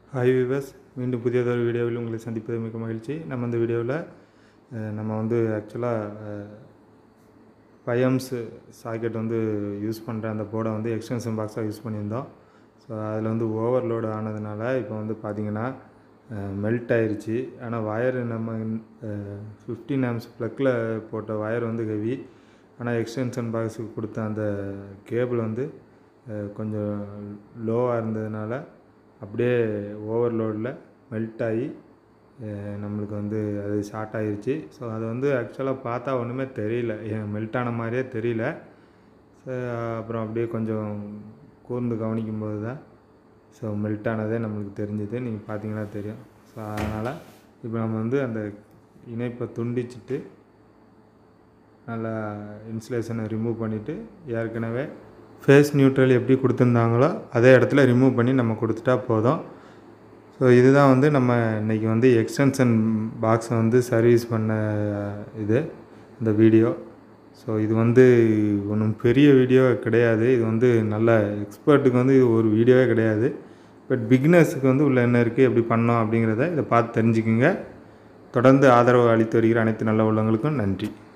hi விவஸ் மீண்டும் புதியதொரு வீடியோவில் உங்களை சந்திப்பது மிக மகிழ்ச்சி நம்ம இந்த வீடியோவில் நம்ம வந்து ஆக்சுவலாக பையம்ஸ் சாக்கெட் வந்து யூஸ் பண்ணுற அந்த போர்டை வந்து எக்ஸ்டென்ஷன் பாக்ஸாக யூஸ் பண்ணியிருந்தோம் ஸோ அதில் வந்து ஓவர்லோடு ஆனதுனால இப்போ வந்து பார்த்திங்கன்னா மெல்ட் ஆயிருச்சு ஆனால் வயர் நம்ம ஃபிஃப்டீன் ஆம்ஸ் ப்ளக்கில் போட்ட வயர் வந்து ஹெவி ஆனால் எக்ஸ்டென்ஷன் பாக்ஸுக்கு கொடுத்த அந்த கேபிள் வந்து அஹ், கொஞ்சம் லோவாக இருந்ததுனால அப்படியே ஓவர்லோடில் மெல்ட் ஆகி அஹ், நம்மளுக்கு வந்து அது ஷார்ட் ஆயிருச்சு ஸோ அது வந்து ஆக்சுவலாக பார்த்தா ஒன்றுமே தெரியல மெல்ட் ஆன மாதிரியே தெரியல ஸோ அப்புறம் அப்படியே கொஞ்சம் கூர்ந்து கவனிக்கும்போது தான் ஸோ மெல்ட் ஆனதே நம்மளுக்கு தெரிஞ்சுது நீங்கள் பார்த்தீங்கன்னா தெரியும் ஸோ அதனால் இப்போ நம்ம வந்து அந்த இணைப்பை துண்டிச்சிட்டு நல்லா இன்சுலேஷனை ரிமூவ் பண்ணிவிட்டு ஏற்கனவே ஃபேஸ் நியூட்ரல் எப்படி கொடுத்துருந்தாங்களோ அதே இடத்துல ரிமூவ் பண்ணி நம்ம கொடுத்துட்டா போதும் ஸோ இதுதான் வந்து நம்ம இன்றைக்கி வந்து எக்ஸ்டென்ஷன் பாக்ஸை வந்து சர்வீஸ் பண்ண இது இந்த வீடியோ ஸோ இது வந்து ஒன்றும் பெரிய வீடியோ கிடையாது இது வந்து நல்ல எக்ஸ்பர்ட்டுக்கு வந்து இது ஒரு வீடியோவே கிடையாது பட் பிகினர்ஸுக்கு வந்து உள்ள என்ன இருக்குது எப்படி பண்ணோம் அப்படிங்கிறத இதை பார்த்து தெரிஞ்சுக்குங்க தொடர்ந்து ஆதரவு அளித்து வருகிற அனைத்து நல்ல உள்ளவங்களுக்கும் நன்றி